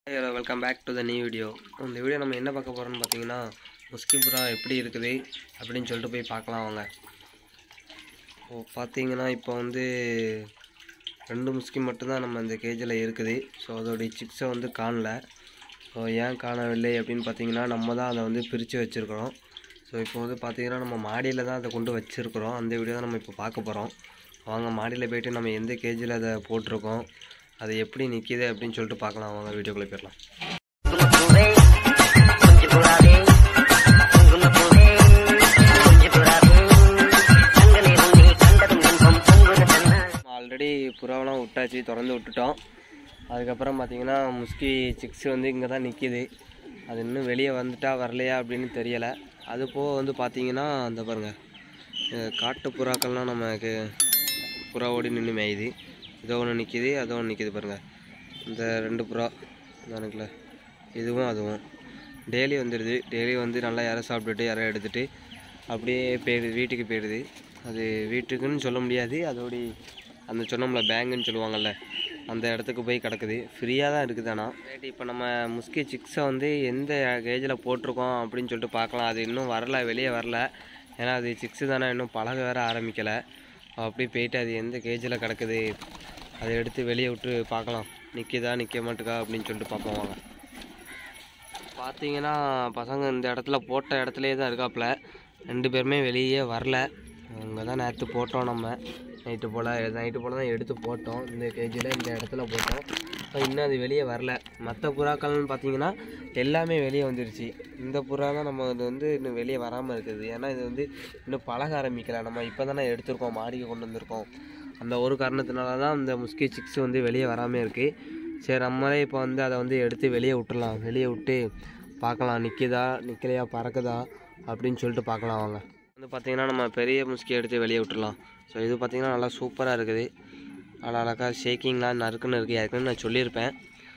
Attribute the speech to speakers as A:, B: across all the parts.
A: hello welcome back to the new video இந்த video நம்ம என்ன பார்க்க போகிறோம்னு பார்த்தீங்கன்னா முஸ்கி புறா எப்படி இருக்குது அப்படின்னு சொல்லிட்டு போய் பார்க்கலாம் வாங்க ஓ பார்த்தீங்கன்னா இப்போ வந்து ரெண்டு முஸ்கி மட்டும்தான் நம்ம இந்த கேஜில் இருக்குது ஸோ அதோடைய சிக்ஸை வந்து காணல ஸோ ஏன் காணவில்லை அப்படின்னு பார்த்தீங்கன்னா நம்ம தான் அதை வந்து பிரித்து வச்சுருக்கிறோம் ஸோ இப்போ வந்து பார்த்தீங்கன்னா நம்ம மாடியில் தான் அதை கொண்டு வச்சுருக்குறோம் அந்த வீடியோ தான் நம்ம இப்போ பார்க்க போகிறோம் வாங்க மாடியில் போயிட்டு நம்ம எந்த கேஜில் அதை போட்டிருக்கோம் அது எப்படி நிற்கிது அப்படின்னு சொல்லிட்டு பார்க்கலாம் வாங்க வீடியோக்குள்ளே போயிடலாம்
B: குங்குமப்பூவே கொஞ்சம் புறாவே குங்குமப்பூவே கொஞ்சம் புறாவே தங்கனே உன்னை கண்டதும் இன்பம் பொங்குன தன்னா
A: ஆல்ரெடி புறாவெல்லாம் விட்டாச்சு திறந்து விட்டுட்டோம் அதுக்கப்புறம் பார்த்தீங்கன்னா முஸ்கி சிக்ஸ் வந்து இங்கே தான் நிற்கிது அது இன்னும் வெளியே வந்துட்டா வரலையா அப்படின்னு தெரியலை அது போக வந்து பார்த்தீங்கன்னா அந்த பாருங்கள் காட்டு புறாக்கள்லாம் நமக்கு புறா ஓடி நின்று மேயுது இதோ ஒன்று நிற்கிது அதோ ஒன்று நிற்கிது பாருங்கள் இந்த ரெண்டு புறா இருக்குல்ல இதுவும் அதுவும் டெய்லி வந்துடுது டெய்லி வந்து நல்லா இறை சாப்பிட்டுட்டு இறை எடுத்துட்டு அப்படியே போயிடுது வீட்டுக்கு போயிடுது அது வீட்டுக்குன்னு சொல்ல முடியாது அதோடி அந்த சொன்னோம்ல பேங்குன்னு சொல்லுவாங்கல்ல அந்த இடத்துக்கு போய் கிடக்குது ஃப்ரீயாக தான் இருக்குது ஆனால் ரைட் இப்போ நம்ம முஸ்கி சிக்ஸை வந்து எந்த கேஜில் போட்டிருக்கோம் அப்படின்னு சொல்லிட்டு பார்க்கலாம் அது இன்னும் வரல வெளியே வரல ஏன்னா அது சிக்ஸு தானே இன்னும் பழக வேற ஆரம்பிக்கலை அப்படி போயிட்டு அது எந்த கேஜில் கிடக்குது அதை எடுத்து வெளியே விட்டு பார்க்கலாம் நிற்கிதா நிற்க மாட்டுக்கா அப்படின்னு சொல்லிட்டு பார்ப்போம் வாங்க பார்த்தீங்கன்னா பசங்க இந்த இடத்துல போட்ட இடத்துலையே தான் இருக்காப்புல ரெண்டு பேருமே வெளியே வரல அங்கே தான் நேற்று போட்டோம் நம்ம நைட்டு போல் நைட்டு போல் தான் எடுத்து போட்டோம் இந்த கேஜியில் இந்த இடத்துல போட்டோம் இப்போ இன்னும் அது வெளியே வரல மற்ற புறாக்கள்னு பார்த்தீங்கன்னா எல்லாமே வெளியே வந்துருச்சு இந்த புறா தான் நம்ம இது வந்து இன்னும் வெளியே வராமல் இருக்குது ஏன்னா இது வந்து இன்னும் பழக ஆரம்பிக்கல நம்ம இப்போ தானே எடுத்திருக்கோம் மாடிக்கு கொண்டு வந்திருக்கோம் அந்த ஒரு காரணத்தினால தான் இந்த முஸ்கி சிக்ஸ் வந்து வெளியே வராமல் இருக்குது சரி நம்மளே இப்போ வந்து அதை வந்து எடுத்து வெளியே விட்டுறலாம் வெளியே விட்டு பார்க்கலாம் நிற்கிதா நிற்கலையா பறக்குதா அப்படின்னு சொல்லிட்டு பார்க்கலாம் வாங்க வந்து பார்த்திங்கன்னா நம்ம பெரிய முஸ்கி எடுத்து வெளியே விட்டுறலாம் ஸோ இது பார்த்திங்கன்னா நல்லா சூப்பராக இருக்குது நல்லா அழகா ஷேக்கிங்லாம் நறுக்குன்னு இருக்குது ஏற்கனவே நான் சொல்லியிருப்பேன்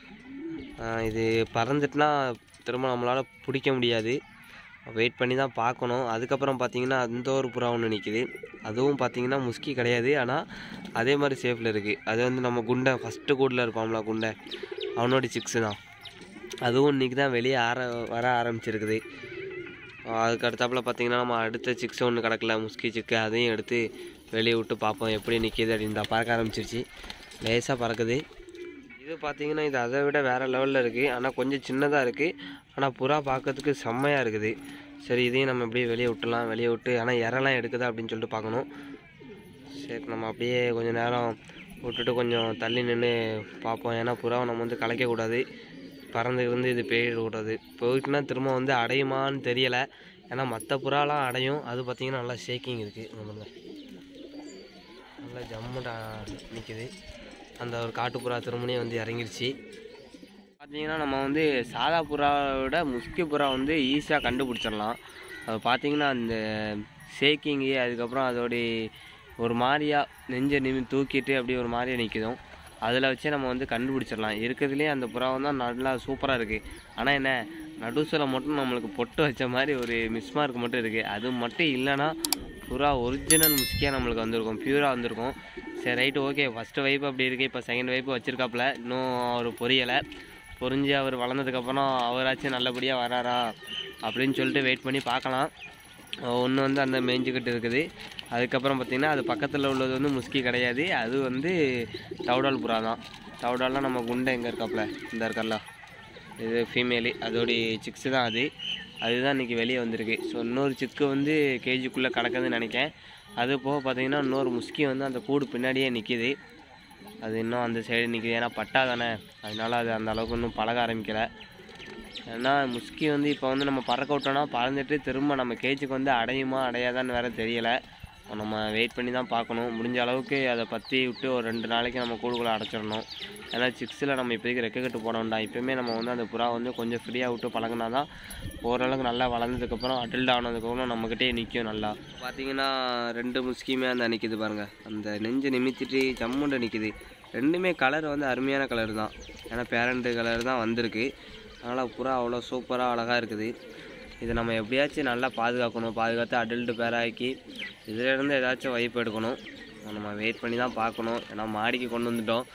A: ஆஹ் இது பறந்துட்டுனா திரும்ப நம்மளால் பிடிக்க முடியாது வெயிட் பண்ணி தான் பார்க்கணும் அதுக்கப்புறம் பார்த்தீங்கன்னா அந்த ஒரு புறா ஒன்று நிற்கிது அதுவும் பார்த்தீங்கன்னா முஸ்கி கிடையாது ஆனால் அதே மாதிரி சேஃபில் இருக்குது அது வந்து நம்ம குண்டை ஃபஸ்ட்டு கூட்டில் இருப்பான்ல குண்டை அவனோட சிக்ஸு தான் அதுவும் இன்றைக்கி தான் வெளியே ஆர வர ஆரம்பிச்சிருக்குது அதுக்கு அடுத்தாப்புல பார்த்தீங்கன்னா நம்ம அடுத்த சிக்ஸ் ஒன்று கிடக்கல முஸ்கி சிக்கு அதையும் எடுத்து வெளியே விட்டு பார்ப்போம் எப்படி நிற்கிது அப்படின்னு தான் பறக்க ஆரம்பிச்சிருச்சு லேசாக பறக்குது இது பார்த்தீங்கன்னா இது அதை விட வேறு லெவலில் இருக்குது ஆனால் கொஞ்சம் சின்னதாக இருக்குது ஆனால் புறா பார்க்கறதுக்கு செம்மையாக இருக்குது சரி இதையும் நம்ம அப்படியே வெளியே விட்டுலாம் வெளியே விட்டு ஆனால் இறலாம் எடுக்குதா அப்படின்னு சொல்லிட்டு பார்க்கணும் சரி நம்ம அப்படியே கொஞ்சம் நேரம் விட்டுட்டு கொஞ்சம் தள்ளி நின்று பார்ப்போம் ஏன்னா புறாவை நம்ம வந்து கலைக்கக்கூடாது பறந்து இருந்து இது போயிடக்கூடாது போயிட்டுனா திரும்ப வந்து அடையுமான்னு தெரியலை ஏன்னா மற்ற புறாலாம் அடையும் அது பார்த்திங்கன்னா நல்லா ஷேக்கிங் இருக்குது நம்மள நல்லா ஜம்முடா நிற்கிது அந்த ஒரு காட்டுப்புறா திருமணியே வந்து இறங்கிருச்சு பார்த்தீங்கன்னா நம்ம வந்து சாதா புறாவை விட முஸ்கி புறா வந்து ஈஸியாக கண்டுபிடிச்சிடலாம் அது பார்த்தீங்கன்னா அந்த ஷேக்கிங்கு அதுக்கப்புறம் அதோடைய ஒரு மாதிரியா நெஞ்சை நிமி தூக்கிட்டு அப்படியே ஒரு மாதிரியா நிற்கிதும் அதில் வச்சே நம்ம வந்து கண்டுபிடிச்சிடலாம் இருக்கிறதுலே அந்த புறாவும் தான் நல்லா சூப்பராக இருக்குது ஆனால் என்ன நடுசில் மட்டும் நம்மளுக்கு பொட்டு வச்ச மாதிரி ஒரு மிஸ்மார்க் மட்டும் இருக்குது அது மட்டும் இல்லைன்னா புறா ஒரிஜினல் முஸ்கியாக நம்மளுக்கு வந்திருக்கும் பியூராக வந்திருக்கும் சரி ரைட்டு ஓகே ஃபஸ்ட்டு வைப்பு அப்படி இருக்குது இப்போ செகண்ட் வைப்பு வச்சுருக்காப்புல இன்னும் அவர் பொரியலை பொரிஞ்சு அவர் வளர்ந்ததுக்கப்புறம் அவராச்சும் நல்லபடியாக வராரா அப்படின்னு சொல்லிட்டு வெயிட் பண்ணி பார்க்கலாம் ஒன்று வந்து அந்த மேய்ஞ்சிக்கிட்டு இருக்குது அதுக்கப்புறம் பார்த்திங்கன்னா அது பக்கத்தில் உள்ளது வந்து முஸ்கி கிடையாது அது வந்து தவுடால் புறா தான் தவுடால்லாம் நம்ம குண்டை எங்கே இருக்காப்புல இந்த இருக்கல்ல இது ஃபீமேலு அதோடைய சிக்ஸு தான் அது அதுதான் இன்றைக்கி வெளியே வந்திருக்கு ஸோ இன்னொரு சிக்கு வந்து கேஜிக்குள்ளே கிடக்குதுன்னு நினைக்கேன் அது போக பார்த்தீங்கன்னா இன்னொரு முஸ்கி வந்து அந்த கூடு பின்னாடியே நிற்கிது அது இன்னும் அந்த சைடு நிற்கிது ஏன்னா பட்டா தானே அதனால அது அந்த அளவுக்கு இன்னும் பழக ஆரம்பிக்கலை ஏன்னா முஸ்கி வந்து இப்போ வந்து நம்ம பறக்க விட்டோம்னா பறந்துட்டு திரும்ப நம்ம கேஜுக்கு வந்து அடையுமா அடையாதான்னு வேற தெரியலை நம்ம வெயிட் பண்ணி தான் பார்க்கணும் முடிஞ்ச அளவுக்கு அதை பற்றி விட்டு ஒரு ரெண்டு நாளைக்கு நம்ம கூடுக்குள்ளே அடைச்சிடணும் ஏன்னா சிக்ஸில் நம்ம இப்போதைக்கு ரெக்க கட்டு போட வேண்டாம் இப்போயுமே நம்ம வந்து அந்த புறா வந்து கொஞ்சம் ஃப்ரீயாக விட்டு பழகினா தான் ஓரளவுக்கு நல்லா வளர்ந்ததுக்கப்புறம் அடல்ட் ஆனதுக்கப்புறம் நம்மக்கிட்டே நிற்கும் நல்லா பார்த்தீங்கன்னா ரெண்டு முஸ்கியுமே அந்த நிற்கிது பாருங்கள் அந்த நெஞ்சு நிமித்திட்டு ஜம்முண்ட நிற்கிது ரெண்டுமே கலர் வந்து அருமையான கலர் தான் ஏன்னா பேரண்ட் கலர் தான் வந்திருக்கு அதனால் புறா அவ்வளோ சூப்பராக அழகாக இருக்குது இதை நம்ம எப்படியாச்சும் நல்லா பாதுகாக்கணும் பாதுகாத்து அடல்ட்டு பேராக்கி இதிலேருந்து ஏதாச்சும் வைப்பு எடுக்கணும் நம்ம வெயிட் பண்ணி தான் பார்க்கணும் ஏன்னா மாடிக்கு கொண்டு வந்துட்டோம்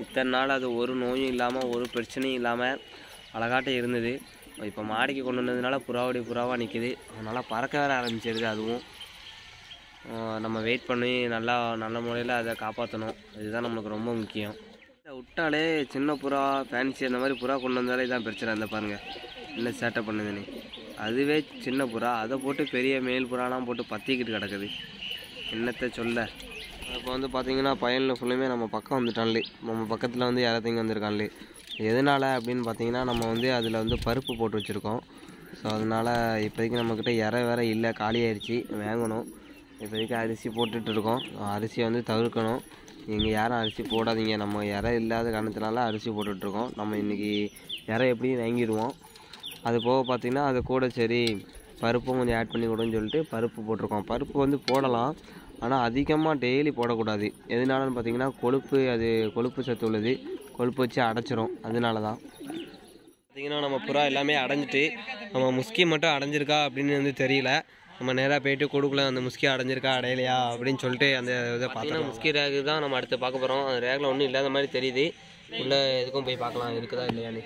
A: இத்தனை நாள் அது ஒரு நோயும் இல்லாமல் ஒரு பிரச்சனையும் இல்லாமல் அழகாட்டம் இருந்தது இப்போ மாடிக்கு கொண்டு வந்ததுனால புறாவடி புறாவாக நிற்கிது அதனால் பறக்க வேற ஆரம்பிச்சிருது அதுவும் ஆஹ் நம்ம வெயிட் பண்ணி நல்லா நல்ல முறையில் அதை காப்பாற்றணும் இதுதான் நம்மளுக்கு ரொம்ப முக்கியம் இதை விட்டாலே சின்ன புறா ஃபேன்சி அந்த மாதிரி புறா கொண்டு வந்தாலே இதான் பிரச்சனை இந்த பாருங்க என்ன சேட்டை பண்ணுதுன்னு அதுவே சின்ன புறா அதை போட்டு பெரிய மேல் புறாலாம் போட்டு பற்றிக்கிட்டு கிடக்குது என்னத்தை சொல்ல இப்போ வந்து பார்த்தீங்கன்னா பயனில் ஃபுல்லுமே நம்ம பக்கம் வந்துட்டான்லே நம்ம பக்கத்தில் வந்து யாராத்தையும் வந்திருக்கான்லே எதனால் அப்படின்னு பார்த்தீங்கன்னா நம்ம வந்து அதில் வந்து பருப்பு போட்டு வச்சுருக்கோம் ஸோ அதனால் இப்போதைக்கு நம்மக்கிட்ட இறை வேற இல்லை காலியாயிருச்சு வாங்கணும் இப்போதைக்கு அரிசி போட்டுட்டு இருக்கோம் அரிசியை வந்து தவிர்க்கணும் நீங்கள் யாரும் அரிசி போடாதீங்க நம்ம இறை இல்லாத காரணத்தினால அரிசி போட்டுட்ருக்கோம் நம்ம இன்றைக்கி இறை எப்படியும் வாங்கிடுவோம் அது போக பார்த்திங்கன்னா அது கூட சரி பருப்பும் கொஞ்சம் ஆட் பண்ணி கொடுன்னு சொல்லிட்டு பருப்பு போட்டிருக்கோம் பருப்பு வந்து போடலாம் ஆனால் அதிகமாக டெய்லி போடக்கூடாது எதனாலன்னு பார்த்தீங்கன்னா கொழுப்பு அது கொழுப்பு சத்து உள்ளது கொழுப்பு வச்சு அடைச்சிரும் அதனால தான் பார்த்தீங்கன்னா நம்ம புறா எல்லாமே அடைஞ்சிட்டு நம்ம முஸ்கி மட்டும் அடைஞ்சிருக்கா அப்படின்னு வந்து தெரியல நம்ம நேராக போயிட்டு கொடுக்கல அந்த முஸ்கி அடைஞ்சிருக்கா அடையலையா அப்படின்னு சொல்லிட்டு அந்த இதை பார்த்தீங்கன்னா முஸ்கி ரேக் தான் நம்ம அடுத்து பார்க்க போகிறோம் அந்த ரேக்கில் ஒன்றும் இல்லாத மாதிரி தெரியுது உள்ளே எதுக்கும் போய் பார்க்கலாம் இருக்குதா இல்லையான்னு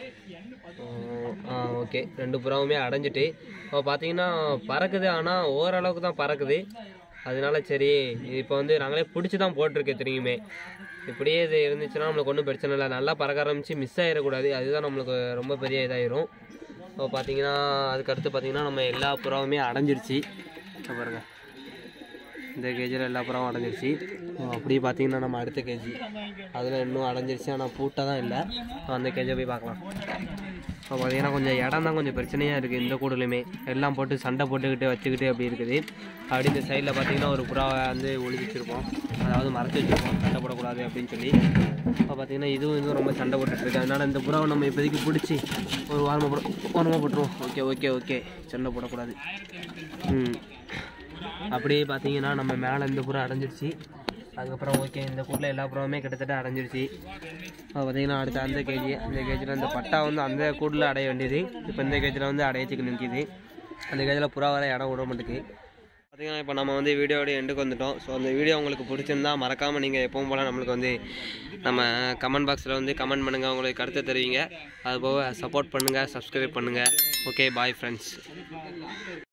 A: ஆ ஓகே ரெண்டு புறாவுமே அடைஞ்சிட்டு இப்போ பார்த்தீங்கன்னா பறக்குது ஆனால் ஓரளவுக்கு தான் பறக்குது அதனால சரி இப்போ வந்து நாங்களே பிடிச்சி தான் போட்டிருக்கு தெரியுமே இப்படியே இது இருந்துச்சுன்னா நம்மளுக்கு ஒன்றும் பிரச்சனை இல்லை நல்லா பறக்க ஆரம்பிச்சு மிஸ் ஆகிடக்கூடாது அதுதான் நம்மளுக்கு ரொம்ப பெரிய இதாயிரும் இப்போ பார்த்தீங்கன்னா அதுக்கடுத்து பார்த்தீங்கன்னா நம்ம எல்லா புறாவுமே அடைஞ்சிருச்சு இங்க பாருங்க இந்த கேஜியில் எல்லா புறாவும் அடைஞ்சிருச்சு அப்படியே பார்த்தீங்கன்னா நம்ம அடுத்த கேஜி அதில் இன்னும் அடைஞ்சிருச்சு ஆனால் பூட்டாக தான் இல்லை அந்த கேஜை போய் பார்க்கலாம் இப்போ பார்த்தீங்கன்னா கொஞ்சம் இடம் தான் கொஞ்சம் பிரச்சனையாக இருக்குது இந்த கூடுலையுமே எல்லாம் போட்டு சண்டை போட்டுக்கிட்டு வச்சுக்கிட்டு அப்படி இருக்குது அப்படி இந்த சைடில் பார்த்தீங்கன்னா ஒரு புறாவை வந்து ஒளி வச்சுருப்போம் அதாவது மறைச்சி வச்சுருப்போம் சண்டை போடக்கூடாது அப்படின்னு சொல்லி இப்போ பார்த்தீங்கன்னா இதுவும் இதுவும் ரொம்ப சண்டை போட்டுட்டு இருக்கு அதனால இந்த புறாவை நம்ம இப்போதைக்கு பிடிச்சி ஒரு வாரமாக போட வாரமாக போட்டுருவோம் ஓகே ஓகே ஓகே சண்டை போடக்கூடாது ம் அப்படியே பார்த்தீங்கன்னா நம்ம மேலே இந்த புறா அடைஞ்சிருச்சு அதுக்கப்புறம் ஓகே இந்த கூட்டில் எல்லா புறாவுமே கிட்டத்தட்ட அடைஞ்சிருச்சு இப்போ பார்த்தீங்கன்னா அடுத்த அந்த கேஜி அந்த கேஜியில் இந்த பட்டா வந்து அந்த கூட்டில் அடைய வேண்டியது இப்போ இந்த கேஜில் வந்து அடையச்சுக்கு நிற்கிது அந்த கேஜில் புறா வர இடம் விட மாட்டேங்குது பார்த்தீங்கன்னா இப்போ நம்ம வந்து வீடியோட எண்டுக்கு வந்துட்டோம் ஸோ அந்த வீடியோ உங்களுக்கு பிடிச்சிருந்தா மறக்காமல் நீங்கள் எப்பவும் போல் நம்மளுக்கு வந்து நம்ம கமெண்ட் பாக்ஸில் வந்து கமெண்ட் பண்ணுங்கள் உங்களுக்கு கருத்தை தெரிவிங்க அது போக சப்போர்ட் பண்ணுங்கள் சப்ஸ்கிரைப் பண்ணுங்கள் ஓகே பாய் ஃப்ரெண்ட்ஸ்